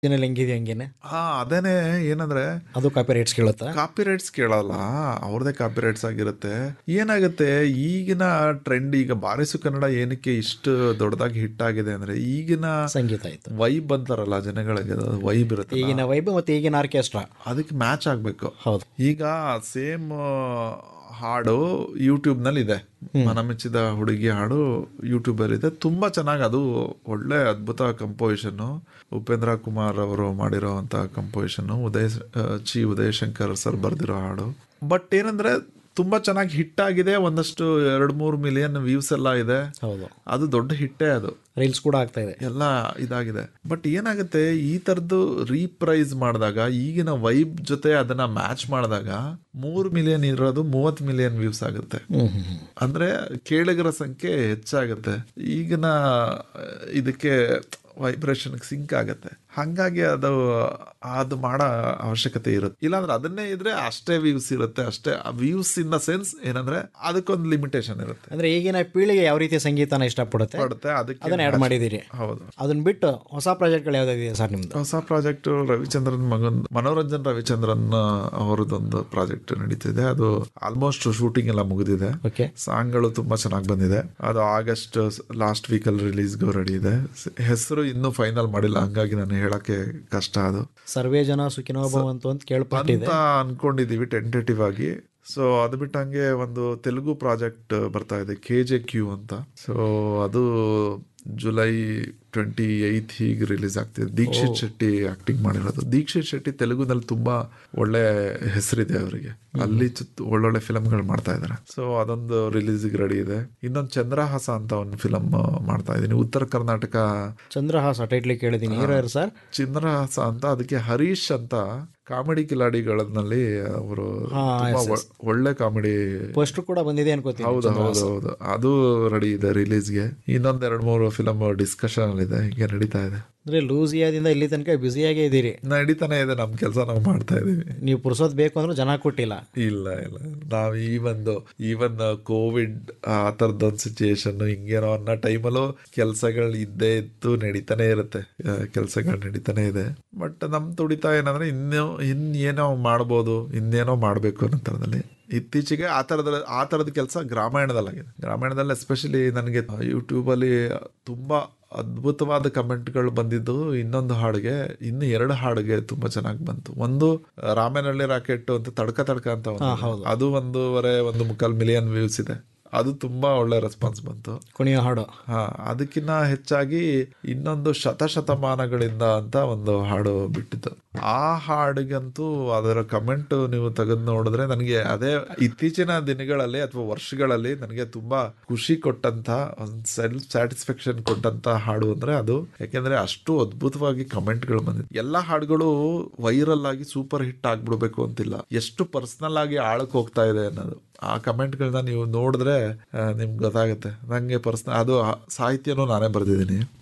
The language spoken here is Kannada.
ಇದನ್ನೆಲ್ಲ ಹೆಂಗಿದೆ ಹಂಗೇನೆ ಹಾ ಅದೇನೆ ಏನಂದ್ರೆ ಅದು ಕಾಪಿ ರೈಟ್ಸ್ ಕೇಳುತ್ತಾ ಕಾಪಿ ರೈಟ್ಸ್ ಕೇಳಲ್ಲ ಅವ್ರದೇ ಕಾಪಿ ರೈಟ್ಸ್ ಆಗಿರುತ್ತೆ ಏನಾಗುತ್ತೆ ಈಗಿನ ಟ್ರೆಂಡ್ ಈಗ ಬಾರಿಸು ಕನ್ನಡ ಏನಕ್ಕೆ ಇಷ್ಟು ದೊಡ್ಡದಾಗಿ ಹಿಟ್ ಆಗಿದೆ ಅಂದ್ರೆ ಈಗಿನ ಸಂಗೀತ ಆಯ್ತು ವೈಬ್ ಅಂತಾರಲ್ಲ ಜನಗಳಿಗೆ ವೈಬ್ ಇರುತ್ತೆ ಈಗಿನ ವೈಬ್ ಮತ್ತೆ ಈಗಿನ ಆರ್ಕೆಸ್ಟ್ರಾ ಅದಕ್ಕೆ ಮ್ಯಾಚ್ ಆಗ್ಬೇಕು ಹೌದು ಈಗ ಸೇಮ್ ಹಾಡು ಯೂಟ್ಯೂಬ್ ನಲ್ಲಿ ಇದೆ ಮನಮೆಚ್ಚಿದ ಹುಡುಗಿ ಹಾಡು ಯೂಟ್ಯೂಬ್ ಅಲ್ಲಿ ಇದೆ ತುಂಬಾ ಚೆನ್ನಾಗಿ ಅದು ಒಳ್ಳೆ ಅದ್ಭುತ ಕಂಪೋಸಿಷನ್ ಉಪೇಂದ್ರ ಕುಮಾರ್ ಅವರು ಮಾಡಿರೋ ಅಂತ ಕಂಪೋಸಿಷನ್ ಉದಯ್ ಆ, ಚಿ ಉದಯ್ ಶಂಕರ್ ಸರ್ ಬರ್ದಿರೋ ಹಾಡು ಬಟ್ ಏನಂದ್ರೆ ತುಂಬಾ ಚೆನ್ನಾಗಿ ಹಿಟ್ ಆಗಿದೆ ಒಂದಷ್ಟು ಎರಡು ಮೂರು ಮಿಲಿಯನ್ ವ್ಯೂಸ್ ಎಲ್ಲ ಇದೆ ಹೌದು ಅದು ದೊಡ್ಡ ಹಿಟ್ಟೇ ಅದು ರೀಲ್ಸ್ ಕೂಡ ಆಗ್ತಾ ಇದೆ ಎಲ್ಲ ಇದಾಗಿದೆ ಬಟ್ ಏನಾಗುತ್ತೆ ಈ ತರದ್ದು ರೀಪ್ರೈಸ್ ಮಾಡಿದಾಗ ಈಗಿನ ವೈಬ್ ಜೊತೆ ಅದನ್ನ ಮ್ಯಾಚ್ ಮಾಡಿದಾಗ ಮೂರು ಮಿಲಿಯನ್ ಇರೋದು ಮೂವತ್ ಮಿಲಿಯನ್ ವ್ಯೂಸ್ ಆಗುತ್ತೆ ಹ್ಮ್ ಹ್ಮ್ ಹ್ಮ್. ಅಂದ್ರೆ ಕೇಳಿಗರ ಸಂಖ್ಯೆ ಹೆಚ್ಚಾಗುತ್ತೆ ಈಗಿನ ಇದಕ್ಕೆ ವೈಬ್ರೇಷನ್ ಸಿಂಕ್ ಆಗುತ್ತೆ ಹಂಗಾಗಿ ಅದು ಅದು ಮಾಡೋ ಅವಶ್ಯಕತೆ ಇರುತ್ತೆ ಇಲ್ಲಾಂದ್ರೆ ಅದನ್ನೇ ಇದ್ರೆ ಅಷ್ಟೇ ವ್ಯೂಸ್ ಇರುತ್ತೆ ಅಷ್ಟೇ ವ್ಯೂಸ್ ಇನ್ ದ ಸೆನ್ಸ್ ಏನಂದ್ರೆ ಅದಕ್ಕೊಂದು ಲಿಮಿಟೇಷನ್ ಇರುತ್ತೆ ಅಂದ್ರೆ ಈಗಿನ ಪೀಳಿಗೆ ಯಾವ ರೀತಿಯ ಸಂಗೀತನ ಇಷ್ಟಪಡುತ್ತೆ ಪಡುತ್ತೆ ಅದಕ್ಕೆ ಅದನ್ನ ಆಡ್ ಮಾಡಿದ್ದೀರಿ ಹೌದು ಅದನ್ನ ಬಿಟ್ಟು ಹೊಸ ಪ್ರಾಜೆಕ್ಟ್ಗಳು ಯಾವ್ದಾಗಿದೆ ಸರ್ ನಿಮ್ದು ಹೊಸ ಪ್ರಾಜೆಕ್ಟ್ ರವಿಚಂದ್ರನ್ ಮಗನ್ ಮನೋರಂಜನ್ ರವಿಚಂದ್ರನ್ ಅವರದೊಂದು ಪ್ರಾಜೆಕ್ಟ್ ನಡೀತಿದೆ ಅದು ಆಲ್ಮೋಸ್ಟ್ ಶೂಟಿಂಗ್ ಎಲ್ಲ ಮುಗಿದಿದೆ ಓಕೆ ಸಾಂಗ್ಗಳು ತುಂಬಾ ಚೆನ್ನಾಗಿ ಬಂದಿದೆ ಅದು ಆಗಸ್ಟ್ ಲಾಸ್ಟ್ ವೀಕ್ ಅಲ್ಲಿ ರಿಲೀಸ್ಗೂ ರೆಡಿ ಇದೆ ಹೆಸರು ಇನ್ನೂ ಫೈನಲ್ ಮಾಡಿಲ್ಲ ಹಂಗಾಗಿ ನಾನು ಹೇಳಕ್ಕೆ ಕಷ್ಟ ಅದು ಸರ್ವೇ ಜನ ಸುಖಿನೋ ಭವಂತು ಅಂತ ಕೇಳ್ಪಟ್ಟಿದೆ ಅಂತ ಅನ್ಕೊಂಡಿದೀವಿ ಟೆಂಟೇಟಿವ್ ಆಗಿ ಸೊ ಅದು ಬಿಟ್ಟಂಗೆ ಒಂದು ತೆಲುಗು ಪ್ರಾಜೆಕ್ಟ್ ಬರ್ತಾ ಇದೆ ಕೆ ಜೆ ಕ್ಯೂ ಅಂತ ಸೊ ಅದು ಜುಲೈ ಟ್ವೆಂಟಿ ಏಯ್ತ್ ಹೀಗೆ ರಿಲೀಸ್ ಆಗ್ತಿದೆ ದೀಕ್ಷಿತ್ ಶೆಟ್ಟಿ ಆಕ್ಟಿಂಗ್ ಮಾಡಿರೋದು ದೀಕ್ಷಿತ್ ಶೆಟ್ಟಿ ತೆಲುಗುನಲ್ಲಿ ತುಂಬಾ ಒಳ್ಳೆ ಹೆಸರಿದೆ ಅವರಿಗೆ ಅಲ್ಲಿ ಚುತ್- ಒಳ್ಳೊಳ್ಳೆ ಫಿಲಮ್ಗಳು ಮಾಡ್ತಾ ಇದ್ದಾರೆ ಸೊ ಅದೊಂದು ರಿಲೀಸ್ಗೆ ರೆಡಿ ಇದೆ ಇನ್ನೊಂದು ಚಂದ್ರಹಾಸ ಅಂತ ಒಂದು ಫಿಲಮ್ ಮಾಡ್ತಾ ಇದ್ದೀನಿ ಉತ್ತರ ಕರ್ನಾಟಕ ಚಂದ್ರಹಾಸ ಟೈಟ್ಲಿ ಕೇಳಿದ್ದೀನಿ ಹೀರೋ ಯಾರು ಸರ್ ಚಂದ್ರಹಾಸ ಅಂತ ಅದಕ್ಕೆ ಹರೀಶ್ ಅಂತ ಕಾಮಿಡಿ ಕಿಲಾಡಿಗಳಲ್ಲಿ ಅವರು ಹಾ, ತುಂಬಾ ಒ- ಒಳ್ಳೆ ಕಾಮಿಡಿ ಪೋಸ್ಟರ್ ಕೂಡ ಬಂದಿದೆ ಅನ್ಕೋತೀನಿ ಹೌದು ಹೌದು ಹೌದು ಅದು ರೆಡಿ ಇದೆ ರಿಲೀಸ್ಗೆ ಇನ್ನೊಂದ್ ಎರಡ್ ಮೂರು ಫಿಲಮ್ ಡಿಸ್ಕಷನ್ ಇದೆ ಹಿಂಗೆ ನಡೀತಾ ಇದೆ ಅಂದ್ರೆ ಲೂಸಿಯಾದಿಂದ ಇಲ್ಲಿ ತನಕ ಬ್ಯುಸಿಯಾಗೇ ಇದ್ದೀರಿ ನಡೀತಾನೆ ಇದೆ ನಮ್ ಕೆಲಸ ನಾವು ಮಾಡ್ತಾ ಇದೀವಿ ನೀವು ಪುರ್ಸೋದ್ ಬೇಕು ಅಂದ್ರೆ ಜನ ಕೊಟ್ಟಿಲ್ಲ ಇಲ್ಲ ಇಲ್ಲ ನಾವ್ ಈ ಒಂದು ಈವನ್ ಕೋವಿಡ್ ಆ ತರದೊಂದು ಸಿಚುಯೇಷನ್ ಹಿಂಗೇನೋ ಅನ್ನೋ ಟೈಮಲ್ಲೂ ಕೆಲಸಗಳು ಇದ್ದೇ ಇತ್ತು ನಡೀತಾನೆ ಇರುತ್ತೆ ಕೆಲಸಗಳು ನಡೀತಾನೆ ಇದೆ ಬಟ್ ನಮ್ ತುಡಿತ ಏನಂದ್ರೆ ಇನ್ನೂ ಇನ್ನೇನೋ ಮಾಡ್ಬೋದು ಇನ್ನೇನೋ ಮಾಡ್ಬೇಕು ಅನ್ನೋ ಥರದಲ್ಲಿ ಇತ್ತೀಚೆಗೆ ಆ ಥರದ ಆ ಥರದ ಕೆಲಸ ಗ್ರಾಮಾಯಣದಲ್ಲಾಗಿದೆ ಗ್ರಾಮಾಯಣದಲ್ಲಿ ಎಸ್ಪೆಷಲಿ ನನಗೆ ಯೂಟ್ಯೂಬಲ್ಲಿ ತುಂಬಾ ಅದ್ಭುತವಾದ ಕಮೆಂಟ್ಗಳು ಬಂದಿದ್ದು ಇನ್ನೊಂದು ಹಾಡಿಗೆ ಇನ್ನು ಎರಡು ಹಾಡಿಗೆ ತುಂಬಾ ಚೆನ್ನಾಗಿ ಬಂತು ಒಂದು ರಾಮೇನಹಳ್ಳಿ ರಾಕೆಟ್ ಅಂತ ತಡ್ಕ ತಡ್ಕ ಅಂತ ಒಂದು ಅದು ಒಂದೂವರೆ ಒಂದು ಮುಕ್ಕಾಲ್ ಮಿಲಿಯನ್ ವ್ಯೂಸ್ ಇದೆ ಅದು ತುಂಬಾ ಒಳ್ಳೆ ರೆಸ್ಪಾನ್ಸ್ ಬಂತು ಕುಣಿಯೋ ಹಾಡು ಹಾ ಅದಕ್ಕಿಂತ ಹೆಚ್ಚಾಗಿ ಇನ್ನೊಂದು ಶತಶತಮಾನಗಳಿಂದ ಅಂತ ಒಂದು ಹಾಡು ಬಿಟ್ಟಿತ್ತು ಆ ಹಾಡಿಗಂತೂ ಅದರ ಕಮೆಂಟ್ ನೀವು ತೆಗೆದು ನೋಡಿದ್ರೆ ನನಗೆ ಅದೇ ಇತ್ತೀಚಿನ ದಿನಗಳಲ್ಲಿ ಅಥವಾ ವರ್ಷಗಳಲ್ಲಿ ನನಗೆ ತುಂಬಾ ಖುಷಿ ಕೊಟ್ಟಂತ ಒಂದು ಸೆಲ್ಫ್ ಸ್ಯಾಟಿಸ್ಫ್ಯಾಕ್ಷನ್ ಕೊಟ್ಟಂತ ಹಾಡು ಅಂದ್ರೆ ಅದು ಯಾಕೆಂದ್ರೆ ಅಷ್ಟು ಅದ್ಭುತವಾಗಿ ಕಮೆಂಟ್ಗಳು ಬಂದಿದೆ ಎಲ್ಲಾ ಹಾಡುಗಳು ವೈರಲ್ ಆಗಿ ಸೂಪರ್ ಹಿಟ್ ಆಗ್ಬಿಡ್ಬೇಕು ಅಂತಿಲ್ಲ ಎಷ್ಟು ಪರ್ಸನಲ್ ಆಗಿ ಆಳಕ್ಕೆ ಹೋಗ್ತಾ ಇದೆ ಅನ್ನೋದು ಆ ಕಮೆಂಟ್ಗಳನ್ನ ನೀವು ನೋಡಿದ್ರೆ ಆ, ನಿಮ್ಗೆ ಗೊತ್ತಾಗುತ್ತೆ ನಂಗೆ ಪರ್ಸನಲ್ ಅದು ಆ- ಸಾಹಿತ್ಯನೂ ನಾನೇ ಬರೆದಿದ್ದೀನಿ